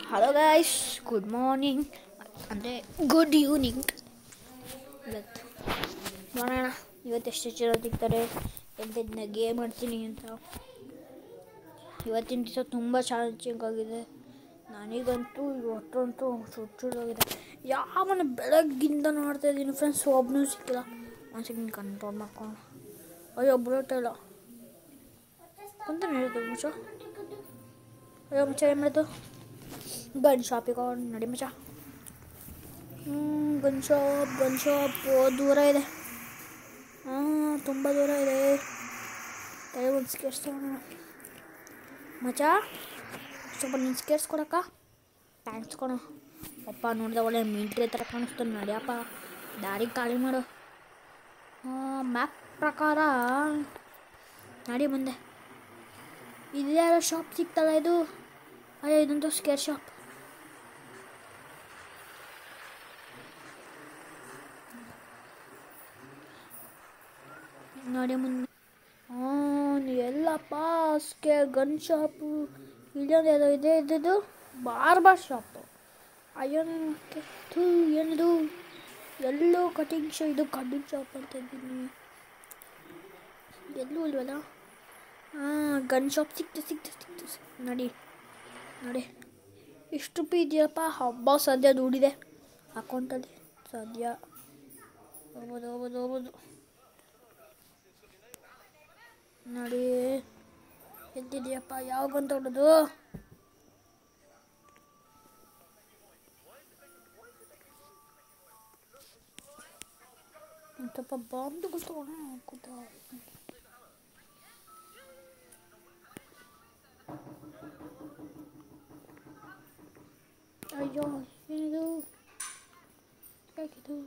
Hello guys good morning ಅಂದರೆ good evening ಇವತ್ತು ನೋಡೋಣ ಇವತ್ತು ಎಷ್ಟು ಜನ ಸಿಗ್ತಾರೆ ಎಂತೆಂತ ಗೇಮ್ ಆಡ್ತೀನಿ ಅಂತ ಇವತ್ತಿನ ದಿವಸ ತುಂಬ ಚಾಲೆಂಜಿಂಗ್ ಆಗಿದೆ ನನಗಂತೂ ಇವತ್ತಂತೂ ಸುಚ್ಚುಡಾಗಿದೆ ಯಾವನ ಬೆಳಗ್ಗಿಂದ ನೋಡ್ತಾ ಇದ್ದೀನಿ ಫ್ರೆಂಡ್ಸ್ ಒಬ್ಬನೂ ಸಿಕ್ಕಿಲ್ಲ ಒಂದು ಸೆಕೆಂಡ್ ಕಂಟ್ರೋಲ್ ಮಾಡ್ಕೊಂಡು ಅಯ್ಯೋ ಬುಲೆಟ್ ಇಲ್ಲ ಅಂತ ಹೇಳಿದ್ರು ಮುಚ್ಚ ಅಯ್ಯೋ ಮುಚ್ಚ ಏನು ಮಾಡಿದ್ದು ಗನ್ ಶಾಪಿಗೆ ನಡಿ ಮಚ್ಚ ಗನ್ ಶಾಪ್ ಗನ್ ಶಾಪ್ ದೂರ ಇದೆ ಹಾಂ ತುಂಬ ದೂರ ಇದೆ ತಲೆ ಒಂದು ಸ್ಕೆಟ್ಸ್ ತಗೋಣ ಮಚ್ಚ ಸ್ವಲ್ಪ ನಿನ್ನ ಸ್ಕೆಟ್ಸ್ ಕೊಡಕ್ಕ ಥ್ಯಾಂಕ್ಸ್ ಕೊಡು ಅಪ್ಪ ನೋಡಿದೆ ಒಳ್ಳೆ ಮಿಲ್ಟ್ರಿ ಥರ ಕಾಣಿಸ್ತು ನಡಿಯಪ್ಪ ದಾರಿ ಖಾಲಿ ಮಾಡು ಮ್ಯಾಪ್ ಪ್ರಕಾರ ನಡಿ ಮುಂದೆ ಇದ್ಯಾರೋ ಶಾಪ್ ಸಿಗ್ತಲ್ಲ ಇದು ಅಯ್ಯೋ ಇದಂತೂ ಸ್ಕೇರ್ ಶಾಪ್ ನೋಡಿ ಮುಂದೆ ಹಾಂ ಎಲ್ಲಪ್ಪ ಸ್ಕೇ ಗನ್ ಶಾಪು ಇಲ್ಲೊಂದು ಯಾವುದೋ ಇದೆ ಇದ್ದದ್ದು ಬಾರ್ಬರ್ ಶಾಪು ಅಯ್ಯೋ ನನಗೆ ಥೂ ಏನಿದು ಎಲ್ಲೋ ಕಟಿಂಗ್ ಶಾ ಇದು ಕಟಿಂಗ್ ಶಾಪ್ ಅಂತ ಇದ್ದೀನಿ ಎಲ್ಲೂ ಇಲ್ವಲ್ಲ ಹಾಂ ಗನ್ ಶಾಪ್ ಸಿಕ್ತು ಸಿಕ್ತು ಸಿಕ್ತು ಸಿಕ್ತು ನಡಿ ನೋಡಿ ಎಷ್ಟು ರೂಪಾಯಿ ಇದೆಯಪ್ಪ ಹಬ್ಬ ಸದ್ಯ ದುಡಿದೆ ಅಕೌಂಟಲ್ಲಿ ಸದ್ಯ ಹೋಗ್ಬೋದು ಹೋಗ್ಬೋದು ಹೋಗ್ಬೋದು ನೋಡಿ ಎದ್ದಿದೆಯಪ್ಪ ಯಾವ ಗಂತ ಹೊಡೋದು ಸ್ವಲ್ಪ ಬಾಂಬ್ಗಳು ತಗೋಣ ಕೂತ ಅಯ್ಯೋ ಏನಿದು ಯಾಕಿದು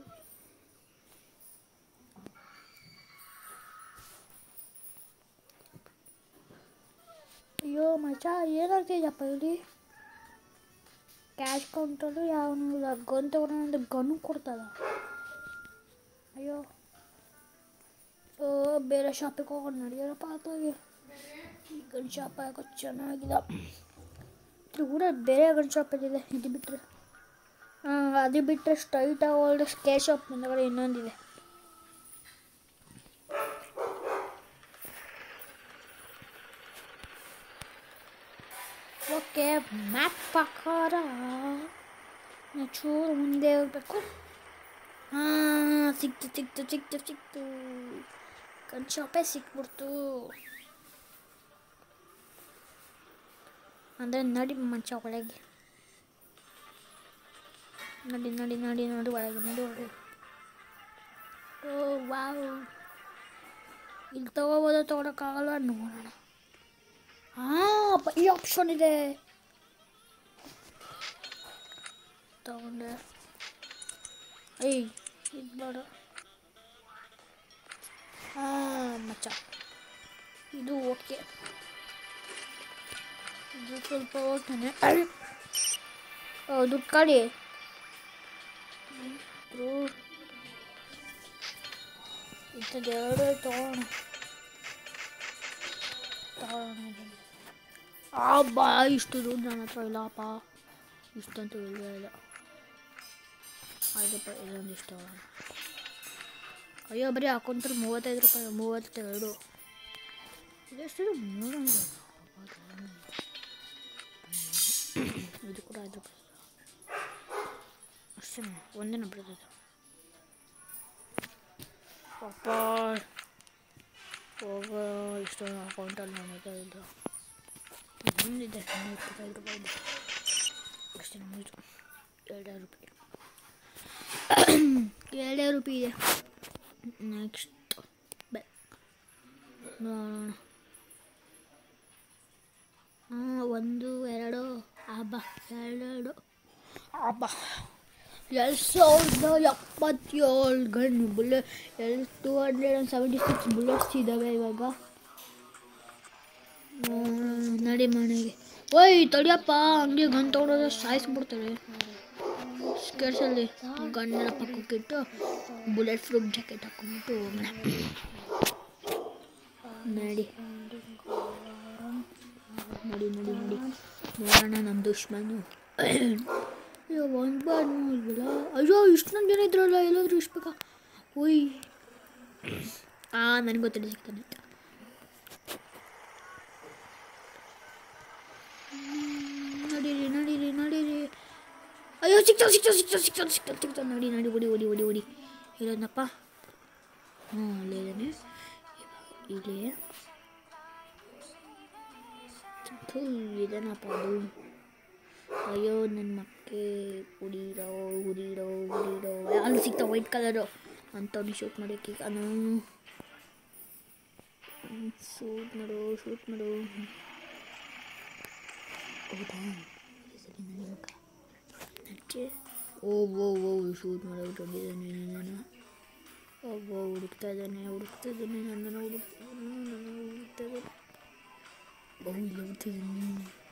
ಅಯ್ಯೋ ಮಚ ಏನಾಗ್ತಿದೆಯಪ್ಪ ಇಲ್ಲಿ ಕ್ಯಾಶ್ ಕೌಂಟರು ಯಾವ ಗನ್ ತಗೊಂಡು ಗನ್ನು ಕೊಡ್ತದ ಅಯ್ಯೋ ಸೊ ಬೇರೆ ಶಾಪಿಗೆ ಹೋಗೋಣ ನಡಿಯರಪ್ಪ ಆತಾಗೆ ಈ ಗನ್ ಶಾಪ್ ಯಾಕೋ ಚೆನ್ನಾಗಿದೆ ಇದ್ರ ಕೂಡ ಬೇರೆ ಗನ್ ಶಾಪ್ ಇದೆ ಇದು ಬಿಟ್ಟರೆ ಹಾಂ ಅದು ಬಿಟ್ಟರೆ ಸ್ಟ್ರೈಟ್ ಆಗೋಲ್ಡ್ ಸ್ಕೇ ಶಾಪ್ ಮುಂದಗಡೆ ಇನ್ನೊಂದಿದೆ ಓಕೆ ಮ್ಯಾಪ್ ಪ್ರಕಾರ ನಾವು ಚೂರು ಮುಂದೆ ಹೋಗ್ಬೇಕು ಹಾಂ ಸಿಕ್ತು ಸಿಕ್ತು ಸಿಕ್ತು ಸಿಕ್ತು ಗನ್ ಶಾಪೇ ಸಿಕ್ಬಿಡ್ತು ಅಂದರೆ ನಡಿ ಮಂಚ ಒಳಗೆ ನಡಿ ನಡಿ ನಡಿ ನೋಡಿ ಒಳಗೆ ನಡಿ ಒಳಗೆ ಓ ವಾವ್ ಇಲ್ಲಿ ತಗೋಬೋದು ತೊಗೊಳಕ್ಕಾಗಲ್ಲ ನೋಡೋಣ ಹಾಂ ಈ ಆಪ್ಷನ್ ಇದೆ ತಗೊಂಡೆ ಏಯ್ ಇದು ಬೇಡ ಹಾಂ ಮಚ್ಚ ಇದು ಓಕೆ ಇದು ಸ್ವಲ್ಪ ಓದ್ತಾನೆ ದುಡ್ಡು ಕಾಡಿ ಇಂಥದ್ದೆರಡು ತಗೋಣ ತಗೋಣ ಆ ಬಾ ಇಷ್ಟು ದುಡ್ಡು ನನ್ನ ಹತ್ರ ಇಲ್ಲಪ್ಪ ಇಷ್ಟಂತೂ ಇಲ್ಲವೇ ಇಲ್ಲ ಐದು ರೂಪಾಯಿ ಇದೊಂದು ಇಷ್ಟ ಅಯ್ಯೋ ಬರೀ ಅಕೌಂಟ್ರಲ್ಲಿ ಮೂವತ್ತೈದು ರೂಪಾಯಿ ಮೂವತ್ತೆರಡು ಇದೆಷ್ಟು ಮೂರು ಇದು ಕೂಡ ಐದು ರೂಪಾಯಿ ಅಷ್ಟೇ ಒಂದಿನ ಬಿಡ್ತದೆ ಪಾಪ ಹೋಗ ಇಷ್ಟು ಅಕೌಂಟಲ್ಲಿ ನನ್ನ ಹತ್ರ ಇಲ್ಲ ಒಂದಿದೆ ನೂರ ಇಪ್ಪತ್ತೈದು ರೂಪಾಯಿ ಇದೆ ಅಷ್ಟೇ ಮುಗಿತು ಎರಡೆರಡು ರೂಪಾಯಿ ಎರಡೆರಡು ರೂಪಾಯಿ ಇದೆ ನೆಕ್ಸ್ಟ್ ಬೆ ನೋಡೋಣ ಹಾಂ ಒಂದು ಎರಡು ಹಬ್ಬ ಎರಡೆರಡು ಹಬ್ಬ ಎರಡು ಸಾವಿರದ ಎಪ್ಪತ್ತೇಳು ಗನ್ ಬುಲೆಟ್ ಎರಡು two hundred and seventy six bullets ಇದ್ದಾವೆ ಇವಾಗ ನಡಿ ಮನೆಗೆ ಓಯ್ ತಡಿಯಪ್ಪ ಹಂಗೆ ಗನ್ ತೊಗೊಂಡೋದ್ರೆ ಸಾಯಿಸ್ಬಿಡ್ತಾರೆ ಸ್ಕೇರ್ಸಲ್ಲಿ ಗನ್ನೆಲ್ಲ ಪಕ್ಕಕ್ಕಿಟ್ಟು ಬುಲೆಟ್ ಪ್ರೂಫ್ ಜಾಕೆಟ್ ಹಾಕೊಂಡ್ಬಿಟ್ಟು ಹೋಗೋಣ ನಡಿ ನಡಿ ನಡಿ ನಡಿ ನೋಡೋಣ ನಮ್ಮ ದುಶ್ಮನು ಅಯ್ಯೋ ಒಂದು ಬಾರ್ ಇಲ್ವಲ್ಲ ಅಯ್ಯೋ ಇಷ್ಟೊಂದು ಜನ ಇದ್ರಲ್ಲ ಎಲ್ಲಾದರೂ ಇಷ್ಟು ಬೇಕಾ ಓಯ್ ಹಾಂ ನನಗೆ ಗೊತ್ತಿಲ್ಲ ಸಿಗ್ತಾನೆ ಅಂತ ಹ್ಮ್, ನಡೀರಿ ನಡೀರಿ ನಡೀರಿ ಅಯ್ಯೋ ಸಿಕ್ತಾವ ಸಿಕ್ತಾವ ಸಿಕ್ತಾವ ಸಿಕ್ತಾವ ಸಿಕ್ತಾವ ಸಿಕ್ತಾವ ನಡಿ ನಡಿ ಓಡಿ ಓಡಿ ಓಡಿ ಓಡಿ ಇರೋದನಪ್ಪ ಹ್ಞೂ ಅಲ್ಲೇ ಇದ್ದಾನೆ ಇಲ್ಲಿ ಥು, ಇದೇನಪ್ಪ ಅದು ಅಯ್ಯೋ ನನ್ನ ಮಕ್ಕೆ ಹುಡಿರೋ ಹುಡಿರೋ ಹುಡಿರೋ ಅಲ್ಲಿ ಸಿಗ್ತಾವ ವೈಟ್ ಕಲರು ಅಂಥವ್ನು ಶೂಟ್ ಮಾಡೋಕ್ಕೆ ಈಗ ನಾನು ಶೂಟ್ ಮಾಡು ಶೂಟ್ ಮಾಡು ಹೌದಾ ಸರಿ ನನ್ನ ಮುಖ ನಚ್ಚೆ ಓ ಓ ಓ ಶೂಟ್ ಮಾಡೋಬಿಟ್ಟಿದ್ದಾನೆ ನಾನು ಒಬ್ಬ ಹುಡುಕ್ತಾ ಇದ್ದಾನೆ ಹುಡುಕ್ತಾ ಇದ್ದಾನೆ ನನ್ನನ್ನು ಹುಡುಕ್ತಾ ನನ್ನನ್ನು ಹುಡುಕ್ತಾ ಇದ್ದಾನೆ ಬಹು ಇಲ್ಲಿ ಹುಡುಕ್ತಿದ್ದಾನೆ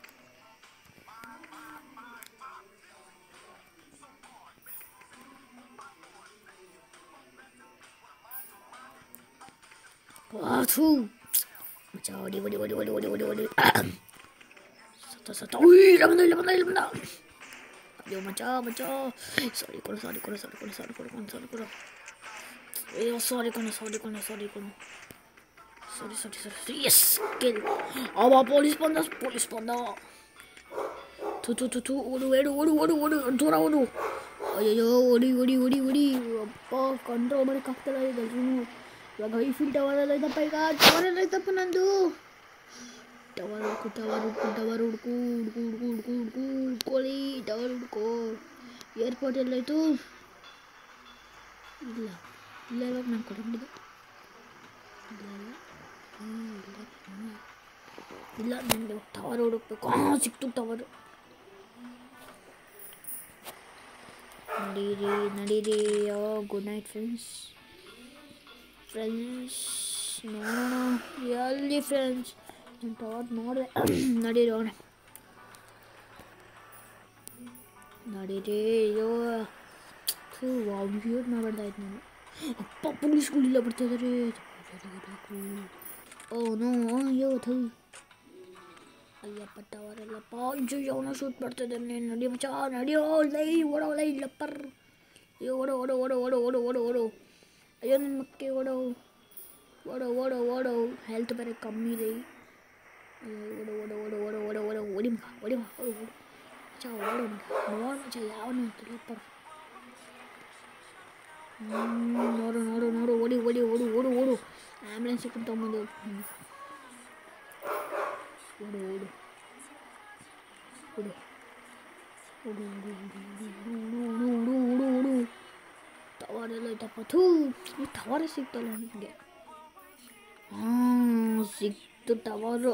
ಥೂ ಮಚ್ಚ ಹೊಡಿ ಹೊಡಿ ಹೊಡಿ ಹೊಡಿ ಹೊಡಿ ಹೊಡಿ ಹೊಡಿ ಸತ್ತ ಸತ್ತ ಉಯ್ ಇಲ್ಲ ಬಂದ ಇಲ್ಲ ಬಂದ ಇಲ್ಲ ಬಂದ ಅಯ್ಯೋ ಮಚ್ಚ ಮಚ್ಚ ಸಾರಿ ಕೊಡು ಸಾರಿ ಕೊಡು ಸಾರಿ ಕೊಡು ಸಾರಿ ಕೊಡು ಕೊಡು ಸಾರಿ ಕೊಡು ಅಯ್ಯೋ ಸಾರಿ ಕಣೋ ಸಾರಿ ಕಣೋ ಸಾರಿ ಕಣೋ ಸಾರಿ ಸಾರಿ ಸಾರಿ ಎಸ್ ಗೆಲ್ ಅವ ಪೊಲೀಸ್ ಬಂದ ಪೊಲೀಸ್ ಬಂದ ತು ತು ತು ತು ಓಡು ಓಡು ಓಡು ಓಡು ಓಡು ದೂರ ಓಡು ಅಯ್ಯೋ ಓಡಿ ಓಡಿ ಓಡಿ ಓಡಿ ಅಪ್ಪ ಕಂಟ್ರೋಲ್ ಮಾಡೋಕ್ಕಾಗ್ತಿಲ್ಲ ಈಗ ಎಲ್ರೂ ಇವಾಗ ಐಫಿಲ್ ಟವರ್ ಎಲ್ಲ ಐತಪ್ಪ ಈಗ ಟವರ್ ಎಲ್ಲ ಐತಪ್ಪ ನಂದು ಟವರ್ ಹುಡ್ಕು ಟವರ್ ಹುಡ್ಕು ಟವರ್ ಹುಡ್ಕು ಹುಡ್ಕು ಹುಡ್ಕು ಹುಡ್ಕು ಹುಡ್ಕು ಹುಡ್ಕೊಳ್ಳಿ ಟವರ್ ಹುಡ್ಕೋ ಏರ್ಪೋರ್ಟ್ ಎಲ್ಲಾಯ್ತು ಇಲ್ಲ ಇಲ್ಲ ಇವಾಗ ನಾನು ಕೊಡಂಗಿದ್ದು ಇಲ್ಲ ಇಲ್ಲ ಹ್ಮ್, ಇಲ್ಲ ಹ್ಮ್. ಇಲ್ಲ ನನಗೆ ಟವರ್ ಹುಡುಕ್ಬೇಕು ಹಾಂ ಸಿಕ್ತು ಟವರು ನಡೀರಿ ನಡೀರಿ ಯೋ ಗುಡ್ ನೈಟ್ ಫ್ರೆಂಡ್ಸ್ ಫ್ರೆಂಡ್ಸ್ ನೋಡೋಣ ಎಲ್ಲಿ ಫ್ರೆಂಡ್ಸ್ ನಾನು ಟವರ್ ನೋಡಿದೆ ನಡೀರಿ ಹೋಗೋಣ ನಡೀರಿ ಅಯ್ಯೋ ಥೂ ವಾವ್ ಯೂಟ್ ಮಾಡಬಾರ್ದಾಯ್ತು ನಾನು ಅಪ್ಪ ಪೊಲೀಸ್ಗಳಿಲ್ಲ ಬರ್ತಾ ಇದ್ದಾರೆ ಓ ನೋ ಅಯ್ಯೋ ಥೂ ಅಯ್ಯಪ್ಪ ಟವರಲ್ಲಪ್ಪ ಅಯ್ಯೋ ಅವನ ಶೂಟ್ ಮಾಡ್ತಿದ್ದಾನೆ ನಡಿ ಮಚ್ಚ ನಡಿಯೋ ಲೈ ಓಡೋ ಲೈ ಲಪ್ಪರ್ ಅಯ್ಯೋ ಓಡೋ ಓಡೋ ಓಡೋ ಓಡೋ ಓಡೋ ಓಡೋ ಓಡೋ ಅಯ್ಯೋ ನನ್ನ ಮಕ್ಕೆ ಓಡೋ ಓಡೋ ಓಡೋ ಓಡೋ ಹೆಲ್ತ್ ಬೇರೆ ಕಮ್ಮಿ ಇದೆ ಅಯ್ಯೋ ಓಡೋ ಓಡೋ ಓಡೋ ಓಡೋ ಓಡೋ ಓಡೋ ಓಡಿ ಮಗ ಓಡಿ ಮಗ ಓಡು ಓಡು ಮಚ್ಚ ಓಡೋ ಮಗ ನೋಡು ಮಚ್ಚ ಯಾವನು ಅಂತ ಲಪ್ಪರ್ ನೋಡು ನೋಡು ನೋಡು ಓಡಿ ಓಡಿ ಓಡು ಓಡು ಓಡು ಆ್ಯಂಬುಲೆನ್ಸ್ ಸಿಕ್ಕಿಂತ ತೊಗೊಂಬಂದು ಹ್ಞೂ ಓಡು ಓಡು ಓಡು ಓಡು ಓಡು ಓಡು ಓಡು ಓಡು ಓಡು ಓಡು ಟವರ್ ಎಲ್ಲ ಐತಪ್ಪ ಥೂ ಈ ಟವರೇ ಸಿಕ್ತಲ್ಲ ನನಗೆ ಹಾಂ ಸಿಕ್ತು ಟವರು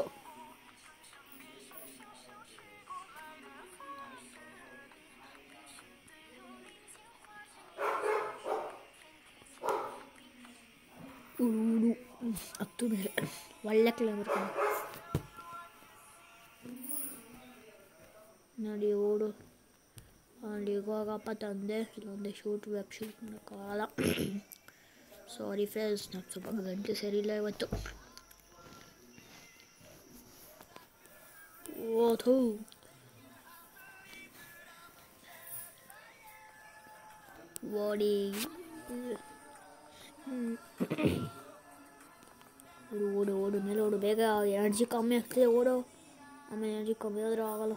ಉಡು ಹತ್ತು ಬೇರೆ ಒಳ್ಳೆ ಕ್ಲವರ್ ಕಣ ನೋಡಿ ಓಡು ಅಲ್ಲಿಗೆ ಹೋಗಪ್ಪ ತಂದೆ ಇಲ್ಲೊಂದೇ ಶೂಟ್ ವೆಬ್ ಶೂಟ್ ಮಾಡೋಕ್ಕಾಗಲ್ಲ ಸಾರಿ ಫ್ರೆಂಡ್ಸ್ ನಾನು ಸ್ವಲ್ಪ ಗಂಟೆ ಸರಿಯಿಲ್ಲ ಇವತ್ತು ಓಥು ಓಡಿ ಓಡು ಓಡು ಓಡು ಮೇಲೆ ಓಡು ಬೇಗ ಎನರ್ಜಿ ಕಮ್ಮಿ ಆಗ್ತಿದೆ ಓಡು ಆಮೇಲೆ ಎನರ್ಜಿ ಕಮ್ಮಿ ಆದರೂ ಆಗಲ್ಲ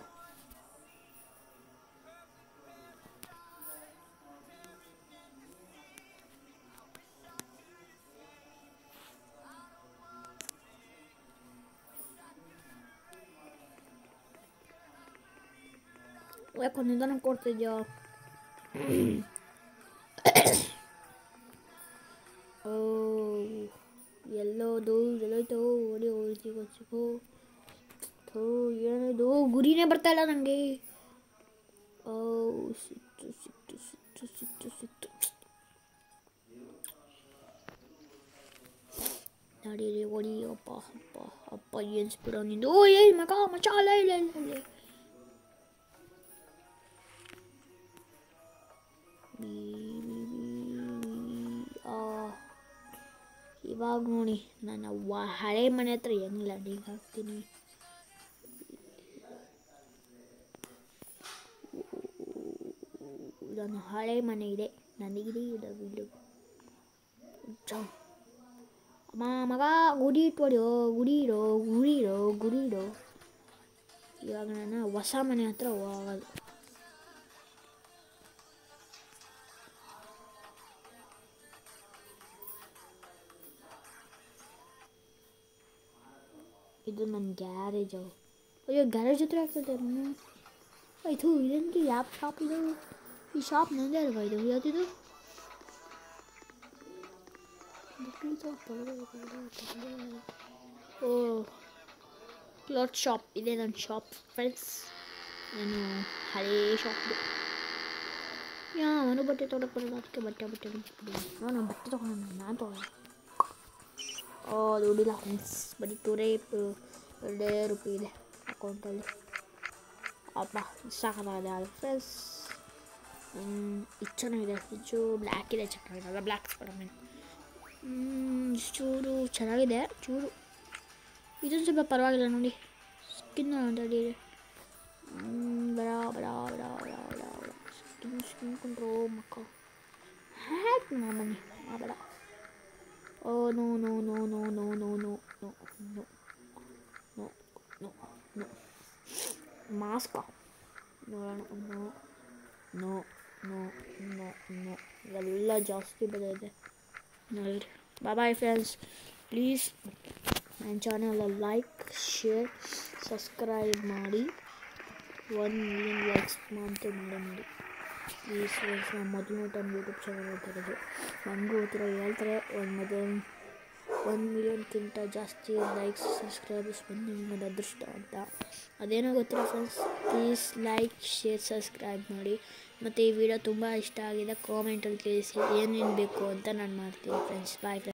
ಯಾಕೆ ನಿಧಾನ ಕೊಡ್ತಿದ್ಯಾ ಓ ಎಲ್ಲೋದು ಎಲ್ಲೋಯ್ತು ಓಡಿ ಹೋಯ್ತು ಗೊತ್ತಿಗೋ ಥೋ ಏನಿದು ಗುರಿನೇ ಬರ್ತಾ ಇಲ್ಲ ನನಗೆ ಓ ಸಿಟ್ಟು ಸಿಟ್ಟು ಸಿಟ್ಟು ಸಿಟ್ಟು ಸಿಟ್ಟು ನಡೀರಿ ಓಡಿ ಅಪ್ಪ ಅಪ್ಪ ಅಪ್ಪ ಏನು ಸ್ಪೀಡ ನಿಂದು ಓ ಏಯ್ ಮಗ ಮಚ್ಚ ಅಲ್ಲ ಇಲ್ಲ ಇಲ್ಲ ಇಲ್ಲ ಬೀ, ಬೀ, ಬೀ. ಆ, ಇವಾಗ ನೋಡಿ ನನ್ನ ವ ಹಳೆ ಮನೆ ಹತ್ರ ಹೆಂಗ್ ಲ್ಯಾಂಡಿಂಗ್ ಹಾಕ್ತೀನಿ ಇದೊಂದು ಹಳೆ ಮನೆ ಇದೆ ನನಗಿದೆ ಇದು ವೀಡಿಯೋ ಅಮ್ಮ ಮಗ ಗುಡಿ ಇಟ್ಕೊಡಿಯೋ ಗುಡಿ ಇಡೋ ಗುಡಿ ಇಡೋ ಗುಡಿ ಇಡೋ ಇವಾಗ ನಾನು ಹೊಸ ಮನೆ ಹತ್ರ ಹೋಗೋದು ಇದು ನನ್ನ ಗ್ಯಾರೇಜು ಅಯ್ಯೋ ಗ್ಯಾರೇಜ್ ಹತ್ರ ಆಗ್ತದೆ ಆಯಿತು ಇದೇನು ಯಾವ ಶಾಪ್ ಇದು ಈ ಶಾಪ್ ನಂದೇ ಅಲ್ವಾ ಇದು ಯಾವ್ದಿದು ಓ ಕ್ಲಾತ್ ಶಾಪ್ ಇದೆ ನನ್ನ ಶಾಪ್ ಫ್ರೆಂಡ್ಸ್ ನಾನು ಹಳೇ ಶಾಪ್ ಯಾವನು ಬಟ್ಟೆ ತೊಗೊಳಕ್ಕೆ ಬರಲ್ಲ ಅದಕ್ಕೆ ಬಟ್ಟೆ ಬಟ್ಟೆ ಬಿಟ್ಬಿಡಿ ನಾನು ಬಟ್ಟೆ ತೊಗೊಂಡು ನಾನು ತೊಗೊಳ ಓ ದುಡ್ಡಿಲ್ಲ ಫ್ರೆಂಡ್ಸ್ ಬರೀ ಟೂರೇ ಎರಡೇ ರೂಪಾಯಿ ಇದೆ ಅಕೌಂಟಲ್ಲಿ ಅಪ್ಪ ಸಾಕಾಗಿದೆ ಅದು ಫ್ರೆಂಡ್ಸ್ ಇದು ಚೆನ್ನಾಗಿದೆ ಫ್ರಿಜ್ಜು ಬ್ಲ್ಯಾಕ್ ಇದೆ ಚೆನ್ನಾಗಿದೆ ಬ್ಲ್ಯಾಕ್ ಸ್ಪೈಡರ್ಮ್ಯಾನ್ ಚೂರು ಚೆನ್ನಾಗಿದೆ ಚೂರು ಇದೊಂದು ಸ್ವಲ್ಪ ಪರವಾಗಿಲ್ಲ ನೋಡಿ ಸ್ಕಿನ್ ಅಂತ ಹೇಳಿ ಬರ ಬರ ಬರ ಬರ ಬರ ಬರ ಸ್ಕಿನ್ ಸ್ಕಿನ್ ಕೊಂಡ್ರು ಮಕ್ಕ ಹ್ಯಾಕ್ ಬನ್ನಿ ಬೇಡ oh no no no no no no no no no no no no ಮಾಸ್ಕ ನೋಡೋಣ no no no no no ಇವೆಲ್ಲ ಜಾಸ್ತಿ ಇದೆ ನೋಡಿ ಬಾಯ್ ಬಾಯ್ ಫ್ರೆಂಡ್ಸ್ ಪ್ಲೀಸ್ ನನ್ನ ಚಾನಲ್ ಲೈಕ್ ಶೇರ್ ಸಬ್ಸ್ಕ್ರೈಬ್ ಮಾಡಿ ಒನ್ ಮಿಲಿಯನ್ ಲೈಕ್ಸ್ ಅಂತ ಮಾಡಿ ಮಾಡಿ ಪ್ಲೀಸ್ ಫ್ರೆಂಡ್ಸ್ ನಾನು ಮೊದಲು ಟೈಮ್ ಯೂಟ್ಯೂಬ್ ಚಾನಲ್ ಹೇಳ್ತಿರೋದು ನನಗೂ ಹತ್ರ ಹೇಳ್ತಾರೆ ಒಂದು ಮೊದಲು ಒನ್ ಮಿಲಿಯನ್ಗಿಂತ ಜಾಸ್ತಿ ಲೈಕ್ಸ್ ಸಬ್ಸ್ಕ್ರೈಬರ್ಸ್ ಬಂದು ನಿಮ್ಮದು ಅದೃಷ್ಟ ಅಂತ ಅದೇನೋ ಗೊತ್ತಿಲ್ಲ friends please like share subscribe ಮಾಡಿ ಮತ್ತು ಈ ವಿಡಿಯೋ ತುಂಬ ಇಷ್ಟ ಆಗಿದೆ ಕಾಮೆಂಟಲ್ಲಿ ತಿಳಿಸಿ ಏನೇನು ಬೇಕು ಅಂತ ನಾನು ಮಾಡ್ತೀನಿ ಫ್ರೆಂಡ್ಸ್ ಬಾಯ್ ಫ್ರೆಂಡ್ಸ್